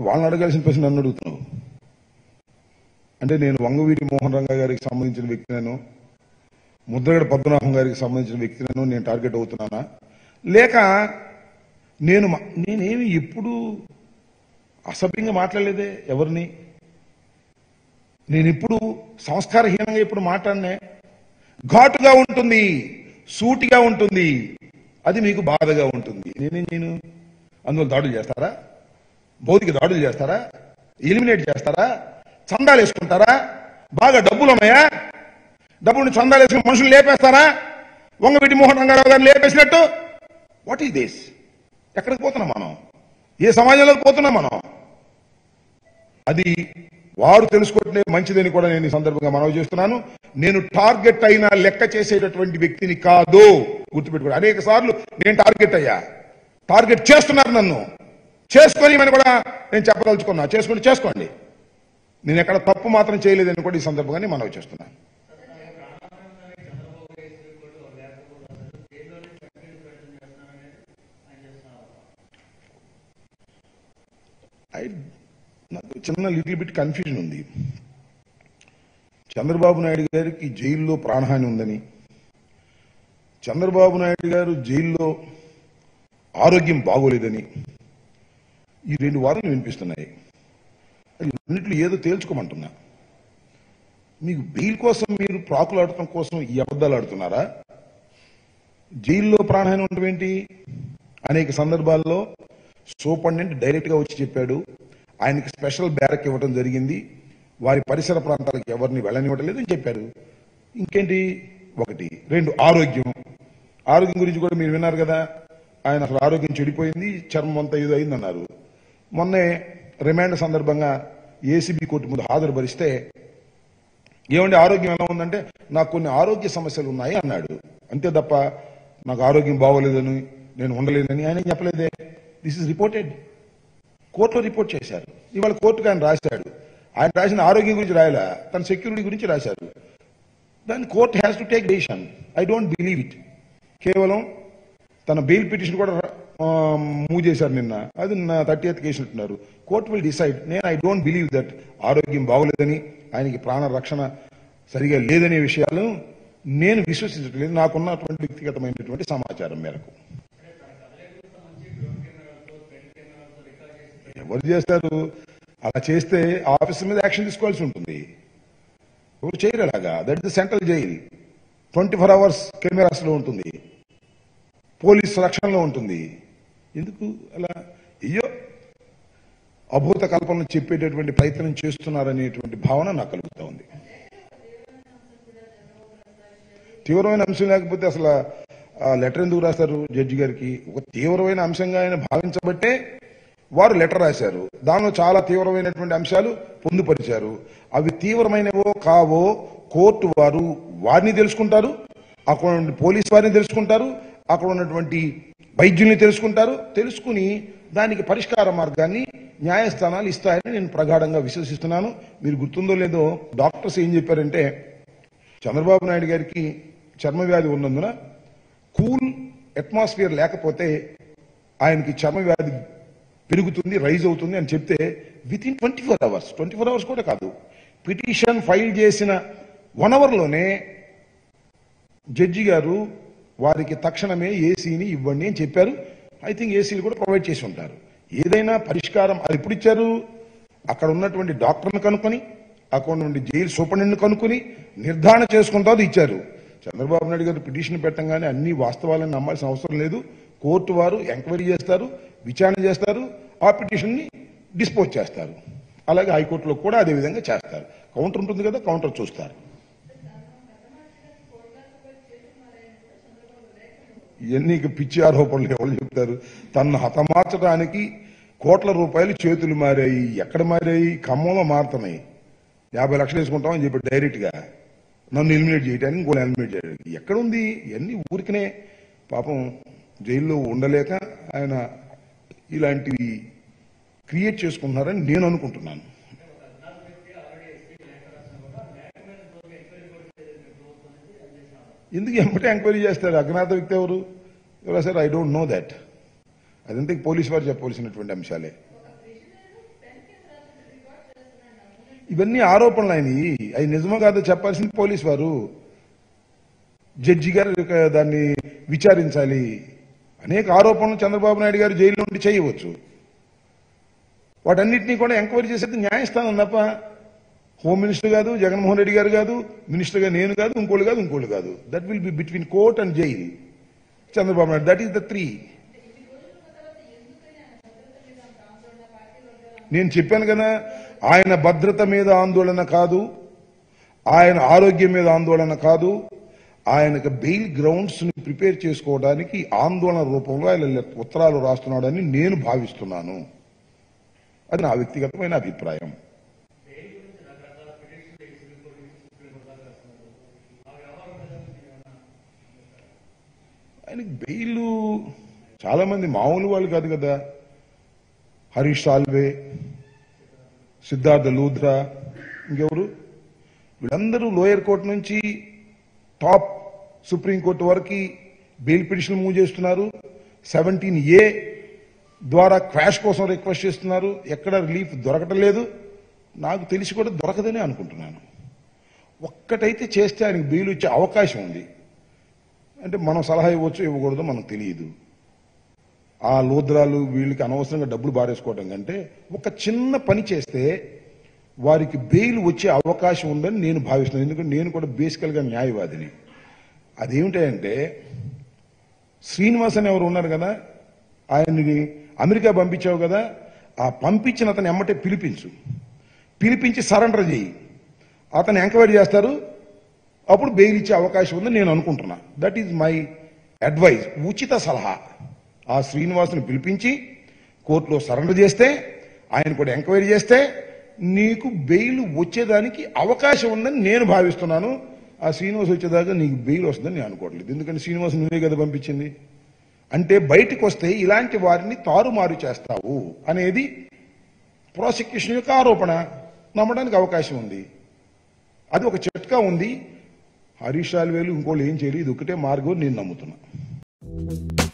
వాళ్ళని అడగాల్సిన ప్రశ్న నన్ను అడుగుతున్నావు అంటే నేను వంగవీటి మోహన్ రంగా గారికి సంబంధించిన వ్యక్తినను ముద్రగడ పద్మనాభం గారికి సంబంధించిన వ్యక్తినను నేను టార్గెట్ అవుతున్నానా లేక నేను మా- నేనేమి ఎప్పుడు అసభ్యంగా మాట్లాడలేదే ఎవరిని నేను ఇప్పుడు సంస్కారహీనంగా ఇప్పుడు మాట్లాడినే ఘాటుగా ఉంటుంది సూటిగా ఉంటుంది అది మీకు బాధగా ఉంటుంది నేనేం నేను అందువల్ల దాడులు చేస్తారా భౌతిక దాడులు చేస్తారా ఎలిమినేట్ చేస్తారా చందాలు వేసుకుంటారా బాగా డబ్బులు ఉన్నాయా డబ్బులు చందాలు వేసుకుని మనుషులు లేపేస్తారా వంగవీటి మోహన్ రంగారావు గారిని లేపేసినట్టు వాట్ ఈస్ దిస్ ఎక్కడికి పోతున్నాం మనం ఏ సమాజంలోకి పోతున్నాం మనం అది వారు తెలుసుకుంటే మంచిదని కూడా నేను ఈ సందర్భంగా మనవి చేస్తున్నాను నేను టార్గెట్ అయినా లెక్క చేసేటటువంటి వ్యక్తిని కాదు గుర్తుపెట్టుకోండి అనేక సార్లు నేను టార్గెట్ అయ్యా టార్గెట్ చేస్తున్నారు నన్ను చేసుకొని మనం కూడా నేను చెప్పదలుచుకున్నా చేసుకుని చేసుకోండి నేను ఎక్కడ తప్పు మాత్రం చేయలేదని కూడా ఈ సందర్భంగా నేను మనవి చేస్తున్నాను ఐ నాకు చిన్న లిటిల్ బిట్ కన్ఫ్యూజన్ ఉంది చంద్రబాబు నాయుడు గారికి జైల్లో ప్రాణహాని ఉందని చంద్రబాబు నాయుడు గారు జైల్లో ఆరోగ్యం బాగోలేదని ఈ రెండు వాదనలు వినిపిస్తున్నాయి అది రెండిట్లో ఏదో తేల్చుకోమంటున్నా మీకు బెయిల్ కోసం మీరు ప్రాకులాడటం కోసం ఈ అబద్ధాలు ఆడుతున్నారా జైల్లో ప్రాణహాని ఉండటం ఏంటి అనేక సందర్భాల్లో సూపరింటెండెంట్ డైరెక్ట్ గా వచ్చి చెప్పాడు ఆయనకి స్పెషల్ బ్యారక్ ఇవ్వడం జరిగింది వారి పరిసర ప్రాంతాలకు ఎవరిని వెళ్ళనివ్వడం లేదని చెప్పారు ఇంకేంటి ఒకటి రెండు ఆరోగ్యం ఆరోగ్యం గురించి కూడా మీరు విన్నారు కదా ఆయన అసలు ఆరోగ్యం చెడిపోయింది చర్మం అంతా ఏదో అయిందన్నారు మొన్నే రిమాండ్ సందర్భంగా ఏసీబీ కోర్టు ముందు హాజరుపరిస్తే ఏమండి ఆరోగ్యం ఎలా ఉందంటే నాకు కొన్ని ఆరోగ్య సమస్యలు ఉన్నాయి అన్నాడు అంతే తప్ప నాకు ఆరోగ్యం బాగోలేదని నేను ఉండలేదని ఆయన ఏం చెప్పలేదే దిస్ ఇస్ రిపోర్టెడ్ కోర్టులో రిపోర్ట్ చేశారు ఇవాళ కోర్టుకు ఆయన రాశాడు ఆయన రాసిన ఆరోగ్యం గురించి రాయలా తన సెక్యూరిటీ గురించి రాశారు దాన్ని court has to take decision I don't believe it కేవలం తన బెయిల్ పిటిషన్ కూడా మూవ్ చేశారు నిన్న అది నా థర్టీ ఎయిత్ కేసు అంటున్నారు కోర్ట్ విల్ డిసైడ్ నేను ఐ డోంట్ బిలీవ్ దట్ ఆరోగ్యం బాగోలేదని ఆయనకి ప్రాణ రక్షణ సరిగా లేదనే విషయాలు నేను విశ్వసించట్లేదు నాకున్నటువంటి వ్యక్తిగతమైనటువంటి సమాచారం మేరకు ఎవరు చేస్తారు అలా చేస్తే ఆఫీసర్ మీద యాక్షన్ తీసుకోవాల్సి ఉంటుంది ఎవరు చేయరు అలాగా that is central jail twenty four hours cameras లో ఉంటుంది పోలీస్ రక్షణలో ఉంటుంది ఎందుకు అలా అయ్యో అభూత కల్పనలు చెప్పేటటువంటి ప్రయత్నం చేస్తున్నారనేటువంటి భావన నాకు కలుగుతా ఉంది తీవ్రమైన అంశం లేకపోతే అసలు ఆ లెటర్ ఎందుకు రాస్తారు జడ్జి గారికి ఒక తీవ్రమైన అంశంగా ఆయన భావించబట్టే వారు లెటర్ రాశారు దానిలో చాలా తీవ్రమైనటువంటి అంశాలు పొందుపరిచారు అవి తీవ్రమైనవో కావో కోర్టు వారు వారిని తెలుసుకుంటారు అక్కడ ఉన్న పోలీస్ వారిని తెలుసుకుంటారు అక్కడ ఉన్నటువంటి వైద్యుల్ని తెలుసుకుంటారు తెలుసుకుని దానికి పరిష్కార మార్గాన్ని న్యాయస్థానాలు ఇస్తాయని నేను ప్రగాఢంగా విశ్వసిస్తున్నాను మీరు గుర్తుందో లేదో డాక్టర్స్ ఏం చెప్పారంటే చంద్రబాబు నాయుడు గారికి చర్మ వ్యాధి ఉన్నందున కూల్ అట్మాస్ఫియర్ లేకపోతే ఆయనకి చర్మ వ్యాధి పెరుగుతుంది రైజ్ అవుతుంది అని చెప్తే within twenty four hours twenty four hours కూడా కాదు పిటిషన్ ఫైల్ చేసిన వన్ అవర్లోనే జడ్జి గారు వారికి తక్షణమే ఏసీని ఇవ్వండి అని చెప్పారు ఐ థింక్ ఏసీలు కూడా ప్రొవైడ్ చేసి ఉంటారు ఏదైనా పరిష్కారం అది ఎప్పుడు ఇచ్చారు అక్కడ ఉన్నటువంటి డాక్టర్ని కనుక్కొని అక్కడ నుండి జైలు సూపరింటెండెంట్ కనుక్కొని నిర్ధారణ చేసుకుంటా అది ఇచ్చారు చంద్రబాబు నాయుడు గారు పిటిషన్ పెట్టంగానే అన్ని వాస్తవాలను నమ్మాల్సిన అవసరం లేదు కోర్టు వారు ఎంక్వైరీ చేస్తారు విచారణ చేస్తారు ఆ పిటిషన్ ని డిస్పోజ్ చేస్తారు అలాగే హైకోర్టులో కూడా అదే విధంగా చేస్తారు కౌంటర్ ఉంటుంది కదా కౌంటర్ చూస్తారు ఇవన్నీ ఇక పిచ్చి ఆరోపణలు ఎవరు చెప్తారు తనను హతమార్చడానికి కోట్ల రూపాయలు చేతులు మారాయి ఎక్కడ మారాయి ఖమ్మంలో మారుతున్నాయి యాభై లక్షలు వేసుకుంటామని చెప్పి డైరెక్ట్ గా నన్ను ఎలిమినేట్ చేయడానికి ఇంకో ఎలిమినేట్ చేయడానికి ఎక్కడ ఉంది ఇవన్నీ ఊరికనే పాపం జైల్లో ఉండలేక ఆయన ఇలాంటివి క్రియేట్ చేసుకుంటున్నారని నేను అనుకుంటున్నాను ఎందుకు ఎమ్మటే ఎంక్వైరీ చేస్తారు అజ్ఞాత వ్యక్తి ఎవరు ఎవరు sir I don't know that అదంతా పోలీస్ వారు చెప్పవలసినటువంటి అంశాలే ఇవన్నీ ఆరోపణలు అయినవి అవి నిజమో కాదో చెప్పాల్సింది పోలీస్ వారు జడ్జి గారు ఇక దాన్ని విచారించాలి అనేక ఆరోపణలు చంద్రబాబు నాయుడు గారు జైల్లో ఉండి చేయవచ్చు వాటన్నిటినీ కూడా ఎంక్వైరీ చేసేది న్యాయస్థానం తప్ప హోమ్ మినిస్టర్ కాదు జగన్మోహన్ రెడ్డి గారు కాదు మినిస్టర్గా నేను కాదు ఇంకోళ్ళు కాదు ఇంకోళ్ళు కాదు that will be between court and jail Chandrababu Naidu that is the three నేను చెప్పాను కదా ఆయన భద్రత మీద ఆందోళన కాదు ఆయన ఆరోగ్యం మీద ఆందోళన కాదు ఆయనకు బెయిల్ గ్రౌండ్స్ ని ప్రిపేర్ చేసుకోవడానికి ఆందోళన రూపంలో ఆయన ఉత్తరాలు రాస్తున్నాడని నేను భావిస్తున్నాను అది నా వ్యక్తిగతమైన అభిప్రాయం ఆయనకి బెయిల్ చాలా మంది మామూలు వాళ్ళు కాదు కదా హరీష్ సాల్వే సిద్ధార్థ లూథ్రా ఇంకెవరు వీళ్ళందరూ లోయర్ కోర్టు నుంచి టాప్ సుప్రీంకోర్టు వరకు బెయిల్ పిటిషన్ మూవ్ చేస్తున్నారు సెవెంటీన్ ఏ ద్వారా క్వాష్ కోసం రిక్వెస్ట్ చేస్తున్నారు ఎక్కడ రిలీఫ్ దొరకటం లేదు నాకు తెలిసి కూడా దొరకదని అనుకుంటున్నాను ఒక్కటైతే చేస్తే ఆయనకు బెయిల్ ఇచ్చే అవకాశం ఉంది అంటే మనం సలహా ఇవ్వచ్చు ఇవ్వకూడదో మనకు తెలియదు ఆ లోద్రాలు వీళ్ళకి అనవసరంగా డబ్బులు బారేసుకోవడం కంటే ఒక చిన్న పని చేస్తే వారికి బెయిల్ వచ్చే అవకాశం ఉందని నేను భావిస్తున్నాను ఎందుకంటే నేను కూడా బేసికల్గా న్యాయవాదిని అదేమిటంటే శ్రీనివాస్ అని ఎవరు ఉన్నారు కదా ఆయన్ని అమెరికా పంపించావు కదా ఆ పంపించిన అతను ఎమ్మటే పిలిపించు పిలిపించి సరెండర్ చేయి అతను ఎంక్వైరీ చేస్తారు అప్పుడు బెయిల్ ఇచ్చే అవకాశం ఉందని నేను అనుకుంటున్నా దట్ ఈజ్ మై అడ్వైజ్ ఉచిత సలహా ఆ శ్రీనివాసుని పిలిపించి కోర్టులో సరెండర్ చేస్తే ఆయన కూడా ఎంక్వైరీ చేస్తే నీకు బెయిల్ వచ్చేదానికి అవకాశం ఉందని నేను భావిస్తున్నాను ఆ శ్రీనివాస్ వచ్చేదాకా నీకు బెయిల్ వస్తుందని నేను అనుకోవట్లేదు ఎందుకంటే శ్రీనివాస్ నువ్వే కదా పంపించింది అంటే బయటకు వస్తే ఇలాంటి వారిని తారుమారు చేస్తావు అనేది ప్రాసిక్యూషన్ యొక్క ఆరోపణ నమ్మడానికి అవకాశం ఉంది అది ఒక చిట్కా ఉంది హరీష్ రాల్వేలు ఇంకోళ్ళు ఏం చేయలేదు ఇది ఒకటే మార్గం నేను నమ్ముతున్నా